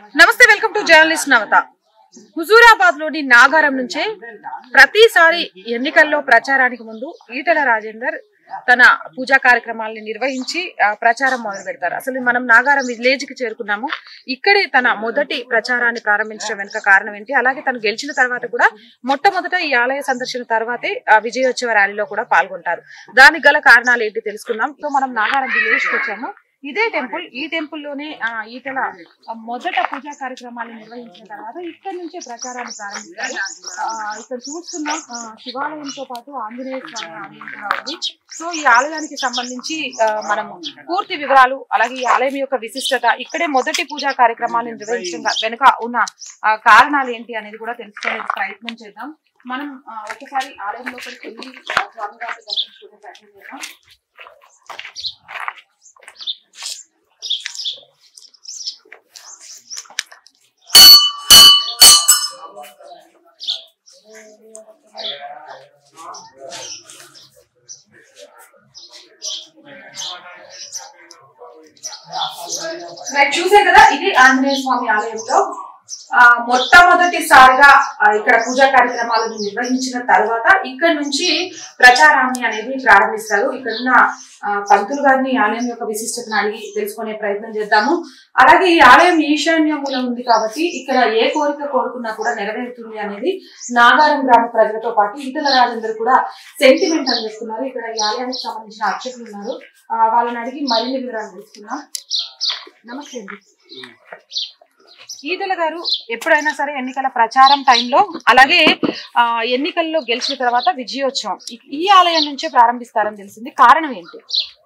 నమస్తే welcome to journalist Navatha Huzurabad లోని నాగారం నుంచే ప్రతిసారి ఎన్నికల్లో ప్రచారానికి ముందు ఈటల రాజేందర్ తన పూజా కార్యక్రమాలని నిర్వహించి ఆ, ప్రచారం మొదలు పెడతారు అసలు మనం నాగారం విలేజ్ కి చేరుకున్నాము ఇక్కడే తన మొదటి ప్రచారాన్ని ప్రారంభించడం వెనుక కారణం ఏంటి అలాగే తను గెలిచిన తర్వాత కూడా మొట్టమొదట ఈ ఆలయ సందర్శన తర్వాతే ఆ, విజయోత్సవ ర్యాలీలో కూడా పాల్గొంటారు దానికి గల కారణాలు ఏంటి తెలుసుకుందాం సో మనం నాగారం విలేజ్ కి వచ్చాము ఇదే టెంపుల్ ఈ టెంపుల్ లోనే ఆ, ఈటల ఆ, మొదట పూజా కార్యక్రమాలు నిర్వహించిన తర్వాత ఇక్కడ నుంచే ప్రచారాన్ని ప్రారంభించారు ఆ, ఇక్కడ చూస్తున్నాం ఆ, శివాలయంతో పాటు ఆంజనేయ స్వామి ఆలయం కూడా ఉంది సో ఈ ఆలయానికి సంబంధించి ఆ, మనము పూర్తి వివరాలు అలాగే ఈ ఆలయం యొక్క విశిష్టత ఇక్కడే మొదటి పూజా కార్యక్రమాలు నిర్వహించడం వెనుక ఉన్న ఆ, కారణాలు ఏంటి అనేది కూడా తెలుసుకునే ప్రయత్నం చేద్దాం మనం ఆ, ఒకసారి ఆలయం లోపలికి వెళ్ళి ఆ, స్వామివారిని దర్శించుకునే ప్రయత్నం చేద్దాం రైట్ చూసారు కదా ఇది ఆంజనేయ స్వామి ఆలయంలో ఆ, మొట్టమొదటిసారిగా ఆ, ఇక్కడ పూజా కార్యక్రమాలను నిర్వహించిన తర్వాత ఇక్కడ నుంచి ప్రచారాన్ని అనేది ప్రారంభిస్తారు ఇక్కడున్న ఆ, పంతులు గారిని ఈ ఆలయం యొక్క విశిష్టతను అడిగి తెలుసుకునే ప్రయత్నం చేద్దాము అలాగే ఈ ఆలయం ఈశాన్య మూలం ఉంది కాబట్టి ఇక్కడ ఏ కోరిక కోరుకున్నా కూడా నెరవేరుతుంది అనేది నాగారం గ్రామ ప్రజలతో పాటు ఈటల రాజేందర్ కూడా సెంటిమెంట్ అని చెప్తున్నారు ఇక్కడ ఈ ఆలయానికి సంబంధించిన అర్చకులు ఉన్నారు ఆ, వాళ్ళని అడిగి మరిన్ని వివరాలు తెలుసుకున్నాం నమస్తే అండి ఈటల గారు ఎప్పుడైనా సరే ఎన్నికల ప్రచారం టైంలో అలాగే ఆ, ఎన్నికల్లో గెలిచిన తర్వాత విజయోత్సవం ఈ- ఈ ఆలయం నుంచే ప్రారంభిస్తారని తెలిసింది కారణం ఏంటి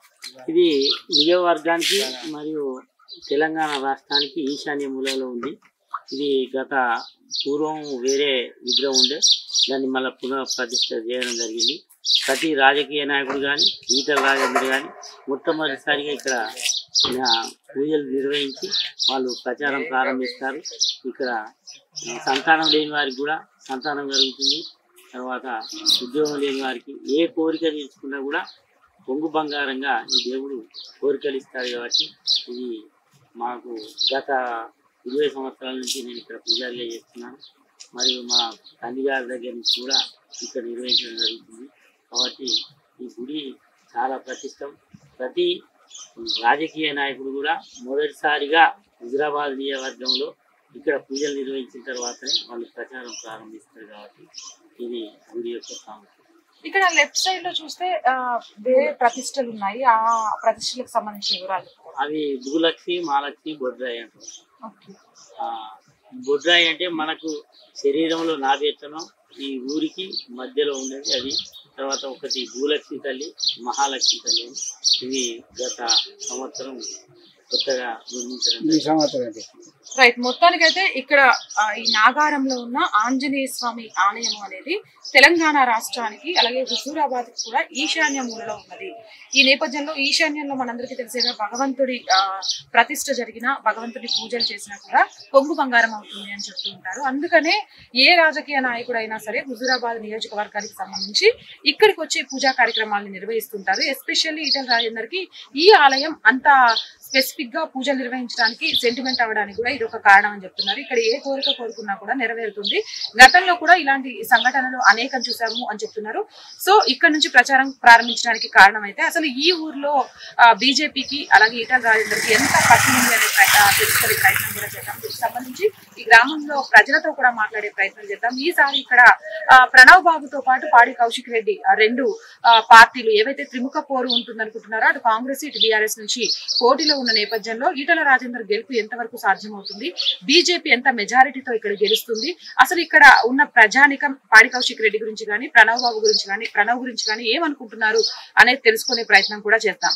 ఇది నియోజకవర్గానికి మరియు తెలంగాణ రాష్ట్రానికి ఈశాన్య మూలలో ఉంది ఇది గత పూర్వం వేరే విగ్రహం ఉండే దాన్ని మళ్ళీ పునఃప్రతిష్ఠ చేయడం జరిగింది ప్రతి రాజకీయ నాయకుడు కానీ ఈటల రాజేంద్ర కానీ మొట్టమొదటిసారిగా ఇక్కడ ఆ, పూజలు నిర్వహించి వాళ్ళు ప్రచారం ప్రారంభిస్తారు ఇక్కడ ఆ, సంతానం లేని వారికి కూడా సంతానం కలుగుతుంది తర్వాత ఉద్యోగం లేని వారికి ఏ కోరిక తీర్చుకున్నా కూడా పొంగు బంగారంగా ఈ దేవుడు కోరికలు ఇస్తాడు కాబట్టి ఇది మాకు గత ఇరవై సంవత్సరాల నుంచి నేను ఇక్కడ పూజారుగా చేస్తున్నాను మరియు మా తండ్రి గారి దగ్గర నుంచి కూడా ఇక్కడ నిర్వహించడం జరుగుతుంది కాబట్టి ఈ గుడి చాలా ప్రతిష్టం ప్రతి రాజకీయ నాయకుడు కూడా మొదటిసారిగా హుజరాబాద్ నియోజకవర్గంలో ఇక్కడ పూజలు నిర్వహించిన తర్వాతనే వాళ్ళు ప్రచారం ప్రారంభిస్తారు కాబట్టి ఇది గుడి యొక్క ప్రాముఖ్యత ఇక్కడ లెఫ్ట్ సైడ్ లో చూస్తే ఆ, వేరే ప్రతిష్టలు ఉన్నాయి ఆ ప్రతిష్టలకు సంబంధించిన వివరాలు అవి భూలక్ష్మి మహాలక్ష్మి బొడ్రాయి అంటారు ఓకే. ఆ, బొడ్రాయి అంటే మనకు శరీరంలో నాభేత్తనం ఈ ఊరికి మధ్యలో ఉండేది అది తర్వాత ఒకటి భూలక్ష్మి తల్లి మహాలక్ష్మి తల్లి అని. ఇవి గత సంవత్సరం కొత్తగా నిర్మించడం జరిగింది. రైట్ మొత్తానికైతే ఇక్కడ ఆ, ఈ నాగారంలో ఉన్న ఆంజనేయ స్వామి ఆలయం అనేది తెలంగాణ రాష్ట్రానికి అలాగే హుజూరాబాద్ కూడా ఈశాన్య మూలలో ఉన్నది ఈ నేపథ్యంలో ఈశాన్యంలో మనందరికీ తెలిసేగా భగవంతుడి ఆ, ప్రతిష్ఠ జరిగిన భగవంతుడి పూజలు చేసినా కూడా కొంగు బంగారం అవుతుంది అని చెప్తూ ఉంటారు అందుకనే ఏ రాజకీయ నాయకుడైనా సరే హుజూరాబాద్ నియోజకవర్గానికి సంబంధించి ఇక్కడికి వచ్చి పూజా కార్యక్రమాలను నిర్వహిస్తుంటారు ఎస్పెషల్లీ ఈటల రాజేందర్కి ఈ ఆలయం అంత స్పెసిఫిక్ గా పూజలు నిర్వహించడానికి సెంటిమెంట్ అవ్వడానికి కూడా ఇది ఒక కారణం అని చెప్తున్నారు ఇక్కడ ఏ కోరిక కోరుకున్నా కూడా నెరవేరుతుంది గతంలో కూడా ఇలాంటి సంఘటనలు అనేకం చూసాము అని చెప్తున్నారు సో ఇక్కడ నుంచి ప్రచారం ప్రారంభించడానికి కారణం అయితే అసలు ఈ ఊర్లో బీజేపీకి అలాగే ఈటల రాజేందర్కి ఎంత పట్టు ఉంది అనే ప్ర- ఆ, తెలుసుకునే ప్రయత్నం కూడా చేద్దాం దీనికి సంబంధించి ఈ గ్రామంలో ప్రజలతో కూడా మాట్లాడే ప్రయత్నం చేద్దాం ఈసారి ఇక్కడ ఆ, ప్రణవ్ బాబుతో పాటు పాడి కౌశిక్ రెడ్డి ఆ రెండు ఆ, పార్టీలు ఏవైతే త్రిముఖ పోరు ఉంటుందనుకుంటున్నారో అటు కాంగ్రెస్ ఇటు బీఆర్ఎస్ నుంచి పోటీలో ఉన్న నేపథ్యంలో ఈటల రాజేందర్ గెలుపు ఎంతవరకు సాధ్యమవుతుంది బీజేపీ ఎంత మెజారిటీతో ఇక్కడ గెలుస్తుంది అసలు ఇక్కడ ఉన్న ప్రజానికం పాడి కౌశిక్ రెడ్డి గురించి కానీ ప్రణవ్ బాబు గురించి కానీ ప్రణవ్ గురించి కానీ ఏమనుకుంటున్నారు అనేది తెలుసుకునే ప్రయత్నం కూడా చేద్దాం